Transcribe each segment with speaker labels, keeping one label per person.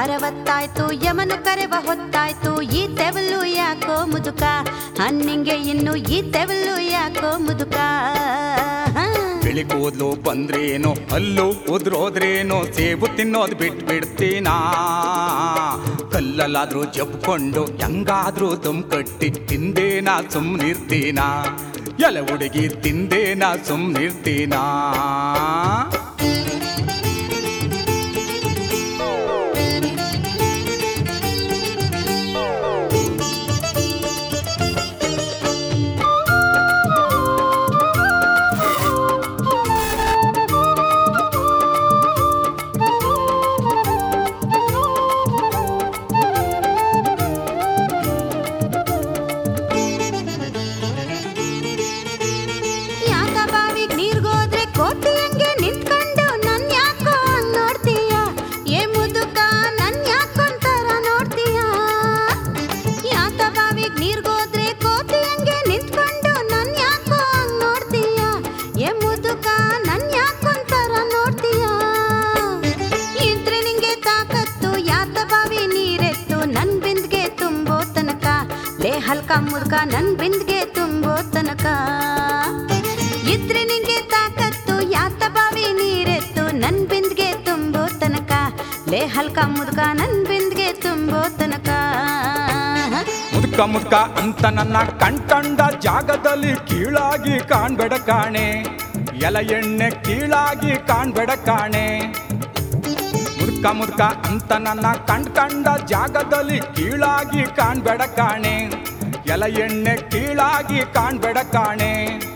Speaker 1: ಅರವತ್ತಾಯ್ತು ಯಮನು ಕರೆವ ಹೊತ್ತಾಯ್ತು ಈ ತೆವಲು ಯಾಕೋ ಮುದುಕ ಹಣ್ಣಿಂಗೆ ಇನ್ನು ಈ ತೆವಲು ಯಾಕೋ ಮುದುಕ ಹ.
Speaker 2: ಬಿಳಿ ಕೂದ್ಲು ಬಂದ್ರೇನೋ ಹಲ್ಲು ಉದ್ರೋದ್ರೇನೋ ಸೇಬು ತಿನ್ನೋದು ಬಿಟ್ಟು ಬಿಡ್ತೀನಾ ಕಲ್ಲಲ್ಲಾದ್ರೂ ಜಬ್ಕೊಂಡು ಹೆಂಗಾದ್ರೂ ದಮ್ ಕಟ್ಟಿ ತಿಂದೇನಾ ಸುಮ್ನಿರ್ತೀನಾ ಎಲೆ ಹುಡುಗಿ ತಿಂದೇನಾ ಸುಮ್ನಿರ್ತೀನಾ
Speaker 1: ಯಾಕ ಬಾವಿಗ್ ನೀರ್ಗೋದ್ರೆ ಕೋತಿ ಹಂಗೆ ನಿಂತ್ಕೊಂಡು ನನ್ ಯಾಕೋ ಹಂಗ್ ನೋಡ್ತೀಯ ಏ ಮುದುಕ ನನ್ ಯಾಕೊಂತರ ನೋಡ್ತೀಯ ಯಾಕ ಬಾವಿಗ್ ನೀರ್ಗೋದ್ರೆ ಕೋತಿ ಹಂಗೆ ನಿಂತ್ಕೊಂಡು ನನ್ ಯಾಕೋ ಹಂಗ್ ನೋಡ್ತೀಯ ಏ ಮುದುಕ ನನ್ ಯಾಕೊಂತರ ನೋಡ್ತೀಯ ಇದ್ರೆ ನಿಂಗೆ ತಾಕತ್ತು ಯಾತ ಬಾವಿ ನೀರೆತ್ತು ನನ್ ಬಿಂದ್ಗೆ ತುಂಬೋ ತನಕ ಲೇ ಹಲ್ಕ ಮುದ್ಕ ನನ್ ಬಿಂದ್ಗೆ ತುಂಬೋ ತನಕ ಇದ್ರೆ ನಿಂಗೆ ತಾಕತ್ತು ಯಾತ ಬಾವಿ ನೀರೆತ್ತು ನನ್ ಬಿಂದ್ಗೆ ತುಂಬೋ ತನಕ ಲೇ ಹಲ್ಕ ಮುದ್ಕ ನನ್ ಬಿಂದ್ಗೆ ತುಂಬೋ ತನಕ
Speaker 2: ಮುದ್ಕ ಮುದ್ಕ ಅಂತ ನನ್ನ ಕಣ್ಕಂಡ ಜಾಗದಲ್ಲಿ ಕೀಳಾಗಿ ಕಾಣ್ಬೇಡ ಕಾಣೆ ಎಲ ಎಣ್ಣೆ ಕೀಳಾಗಿ ಕಾಣ್ಬೇಡ ಕಾಣೆ ಮುದ್ಕ ಮುದ್ಕ ಅಂತ ನನ್ನ ಕಂಡ್ಕಂಡ ಜಾಗದಲ್ಲಿ ಕೀಳಾಗಿ ಕಾಣ್ಬೇಡ ಕಾಣೆ ಎಲ ಎಣ್ಣೆ ಕೀಳಾಗಿ ಕಾಣ್ಬೇಡ ಕಾಣೆ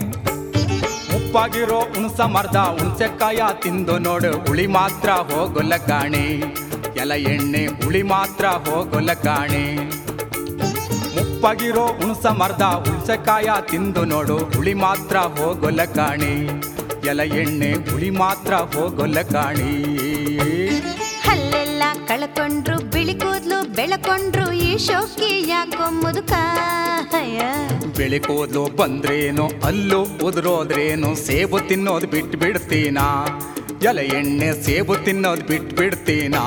Speaker 2: ಉಪ್ಪಾಗಿರೋ ಉಣಸ ಮರ್ದ ಹುಣ್ಸೆಕಾಯ ತಿಂದು ನೋಡು ಹುಳಿ ಮಾತ್ರ ಹೋಗೊಲ್ಲ ಕಾಣೆ ಎಲ ಎಣ್ಣೆ ಹುಳಿ ಮಾತ್ರ ಹೋಗೊಲ್ಲ ಕಾಣೆ ಮುಪ್ಪಾಗಿರೋ ಉಣಸ ಮರ್ದ ಹುಣ್ಸೆಕಾಯ ತಿಂದು ನೋಡು ಹುಳಿ ಮಾತ್ರ ಹೋಗೊಲ್ಲ ಕಾಣಿ ಎಲ ಎಣ್ಣೆ ಹುಳಿ ಮಾತ್ರ ಹೋಗೊಲ್ಲ ಕಾಣಿ
Speaker 1: ಹಲ್ಲೆಲ್ಲ ಕಳ್ಕೊಂಡ್ರು ಬಿಳಿ ಕೂದ್ಲು ಬೆಳಕೊಂಡ್ರು ಈ ಶೋಕಿ ಯಾಕೋ ಮುದುಕ ಹಯ್ಯ.
Speaker 2: ಬೆಳಿ ಕೂದ್ಲು ಬಂದ್ರೇನು ಅಲ್ಲು ಉದುರೋದ್ರೇನು ಸೇಬು ತಿನ್ನೋದು ಬಿಟ್ಟು ಬಿಡ್ತೀನಾ ಎಲ ಎಣ್ಣೆ ಸೇಬು ತಿನ್ನೋದು ಬಿಟ್ಟು ಬಿಡ್ತೀನಾ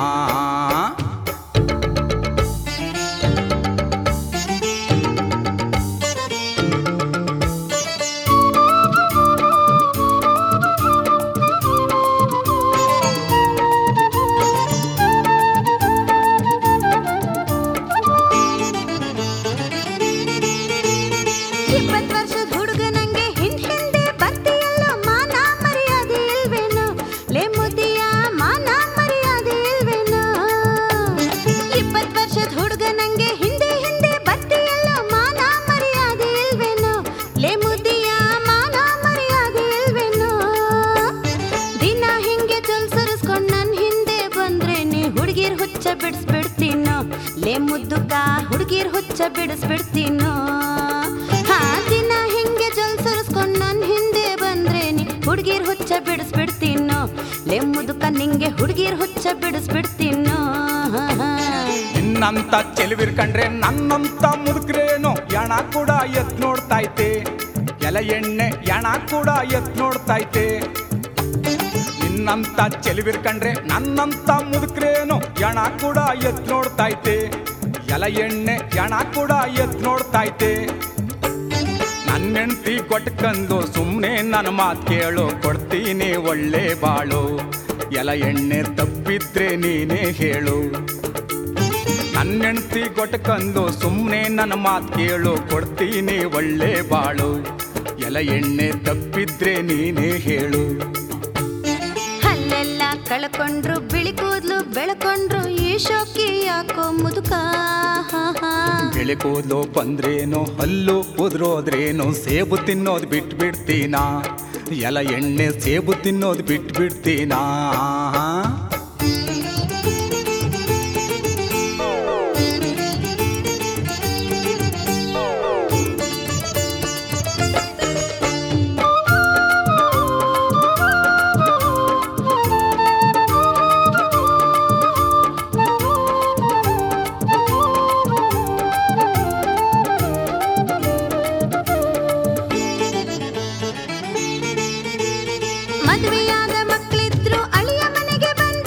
Speaker 1: ಇಪ್ಪತ್ ವರ್ಷದ ಹುಡುಗನಂಗೆ ಹಿಂದ್ ಹಿಂದೆ ಬರ್ತೀಯಲ್ಲೋ ಮಾನ ಮರ್ಯಾದೆ ಇಲ್ವೇನೋ ಲೇ ಮುದಿಯ ಮಾನ ಮರ್ಯಾದೆ ಇಲ್ವೇನೋ ಇಪ್ಪತ್ ವರ್ಷದ ಹುಡುಗನಂಗೆ ಹಿಂದೆ ಹಿಂದೆ ಬರ್ತೀಯಲ್ಲೋ ಮಾನ ಮರ್ಯಾದೆ ಇಲ್ವೇನೋ ಲೇ ಮುದಿಯ ಮಾನ ಮರ್ಯಾದೆ ಇಲ್ವೇನೋ ದಿನ ಹಿಂಗೆ ಜಲ್ಸರಿಸ್ಕೊಂಡ್ ನನ್ ಹಿಂದೆ ಬಂದ್ರೆ ನೀ ಹುಡುಗಿರ್ ಹುಚ್ಚ ಬಿಡಿಸ್ಬಿಡ್ತೀನೋ ಲೇ ಮುದ್ದುಕ ಹುಡುಗಿರ್ ಹುಚ್ಚ ಬಿಡಿಸ್ಬಿಡ್ತೀನೋ ಹಾ ದಿನ ಹಿಂಗೆ ಜಲ್ಸರಿಸ್ಕೊಂಡ್ ನನ್ ಹಿಂದೆ ಬಂದ್ರೆ ನೀ ಹುಡುಗಿರ್ ಹುಚ್ಚ ಬಿಡಿಸ್ಬಿಡ್ತೀನೋ ಲೇ ಮುದುಕ ನಿಂಗೆ ಹುಡುಗಿರ್ ಹುಚ್ಚ ಬಿಡಿಸ್ಬಿಡ್ತೀನೋ
Speaker 2: ನಿನ್ನಂತ ಚೆಲುವಿರ್ಕಂಡ್ರೆ ನನ್ನಂತ ಮುದುಕ್ರೇನು ಎಣ ಕೂಡ ಎತ್ ನೋಡ್ತೈತೆ ಎಲ ಎಣ್ಣೆ ಎಣ ಕೂಡ ಎತ್ ನೋಡ್ತೈತೆ ನಿನ್ನಂತ ಚೆಲುವಿರ್ಕಂಡ್ರೆ ನನ್ನಂತ ಮುದುಕ್ರೇನು ಎಣ ಕೂಡ ಎತ್ ನೋಡ್ತೈತೆ ಎಲ ಎಣ್ಣೆ ಎಣ ಕೂಡ ಎತ್ ನೋಡ್ತೈತೆ ನನ್ನ ಹೆಂಡ್ತಿ ಕೊಟ್ಕಂದು ಸುಮ್ಮನೆ ನನ್ನ ಮಾತು ಕೇಳು ಕೊಡ್ತೀನಿ ಒಳ್ಳೆ ಬಾಳು ಎಲ ಎಣ್ಣೆ ತಪ್ಪಿದ್ರೆ ನೀನೇ ಹೇಳು ನನ್ನ ಹೆಂಡ್ತಿ ಕೊಟ್ಕಂದು ಸುಮ್ಮನೆ ನನ್ನ ಮಾತು ಕೇಳು ಕೊಡ್ತೀನಿ ಒಳ್ಳೆ ಬಾಳು ಎಲ ಎಣ್ಣೆ ತಪ್ಪಿದ್ರೆ ನೀನೇ ಹೇಳು
Speaker 1: ಹಲ್ಲೆಲ್ಲ ಕಳ್ಕೊಂಡ್ರು ಬಿಳಿ ಕೂದ್ಲು ಬೆಳ್ಕೊಂಡ್ರು ಈ ಶೋಕಿ ಯಾಕೋ ಮುದುಕ ಹಾ, ಹಾ.
Speaker 2: ಬೆಳೆ ಕೂದಲು ಬಂದ್ರೇನು ಹಲ್ಲು ಉದ್ರೋದ್ರೇನು ಸೇಬು ತಿನ್ನೋದು ಬಿಟ್ಟು ಬಿಡ್ತೀನಾ ಎಲ ಎಣ್ಣೆ ಸೇಬು ತಿನ್ನೋದು ಬಿಟ್ಟು ಬಿಡ್ತೀನಾ
Speaker 1: ಮದುವೆಯಾದ ಮಕ್ಕಳಿದ್ರು ಅಳಿಯ ಮನೆಗೆ ಬಂದು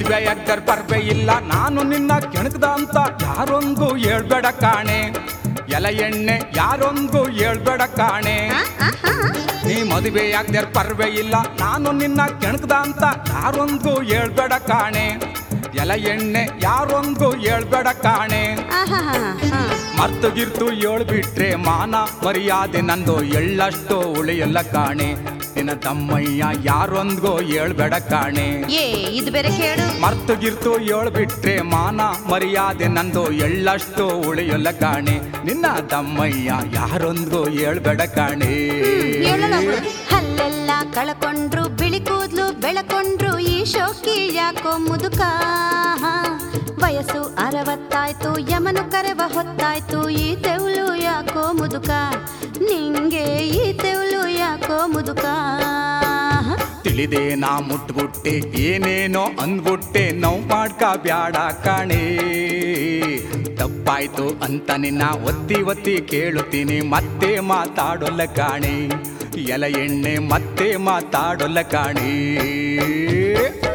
Speaker 2: ಮದುವೆ ಯಾಕ್ದರ್ ಪರ್ವೆ ಇಲ್ಲ ನಾನು ನಿನ್ನ ಕೆಣಕ್ದ ಅಂತ ಯಾರೊಂದು ಹೇಳ್ಬೇಡ ಕಾಣೆ ಎಲ ಎಣ್ಣೆ ಯಾರೊಂದು ಹೇಳ್ಬೇಡ ಕಾಣೆ
Speaker 1: ಆ, ಆ, ಆ.
Speaker 2: ನೀ ಮದುವೆ ಯಾಕ್ದರ್ ಪರ್ವೆ ಇಲ್ಲ ನಾನು ನಿನ್ನ ಕೆಣಕ್ದ ಅಂತ ಯಾರೊಂದು ಹೇಳ್ಬೇಡ ಕಾಣೆ ಎಲ ಎಣ್ಣೆ ಯಾರೊಂದು ಹೇಳ್ಬೇಡ ಕಾಣೆ
Speaker 1: ಆಹಾಹಾಹಾ.
Speaker 2: ಮರ್ತು ಗಿರ್ತು ಬಿಟ್ರೆ ಮಾನ ಮರ್ಯಾದೆ ನಂದು ಎಳ್ಳಷ್ಟು ಉಳಿಯಲ್ಲ ಕಾಣೆ ನಿನ್ನ ತಮ್ಮಯ್ಯ ಯಾರೊಂದ್ಗೋ ಹೇಳ್ಬೇಡ ಕಾಣೆ
Speaker 1: ಏ ಇದು ಬೇರೆ ಕೇಳು
Speaker 2: ಮರ್ತು ಗಿರ್ತು ಬಿಟ್ರೆ ಮಾನ ಮರ್ಯಾದೆ ನಂದು ಎಳ್ಳಷ್ಟು ಉಳಿಯಲ್ಲ ಕಾಣೆ ನಿನ್ನ ತಮ್ಮಯ್ಯ ಯಾರೊಂದ್ಗೋ ಹೇಳ್ಬೇಡ ಕಾಣೆ
Speaker 1: ಹೇಳಲ್ಲ ಬಿಡು. ಹಲ್ಲೆಲ್ಲ ಕಳ್ಕೊಂಡ್ರು ಬಿಳಿ ಕೂದ್ಲು ಬೆಳಕೊಂಡ್ರು ಈ ಶೋಕಿ ಯಾಕೋ ಮುದುಕ ವಯಸ್ಸು ಅರವತ್ತಾಯ್ತು ಯಮನು ಕರೆವ ಹೊತ್ತಾಯ್ತು ಈ ತೆವಲು ಯಾಕೋ ಮುದುಕ ನಿಂಗೆ ಈ ತೆವಲು ಯಾಕೋ ಮುದುಕ
Speaker 2: ತಿಳಿದೆ ನಾ ಮುಟ್ಬಿಟ್ಟೆ ಏನೇನೋ ಅಂದ್ಬಿಟ್ಟೆ ನೋವು ಮಾಡ್ಕ ಬ್ಯಾಡ ಕಾಣೆ ತಪ್ಪಾಯ್ತು ಅಂತ ನಿನ್ನ ಒತ್ತಿ ಒತ್ತಿ ಕೇಳುತ್ತೀನಿ ಮತ್ತೆ ಮಾತಾಡೊಲ್ಲ ಕಾಣೆ ಎಲ ಎಣ್ಣೆ ಮತ್ತೆ ಮಾತಾಡೊಲ್ಲ ಕಾಣೆ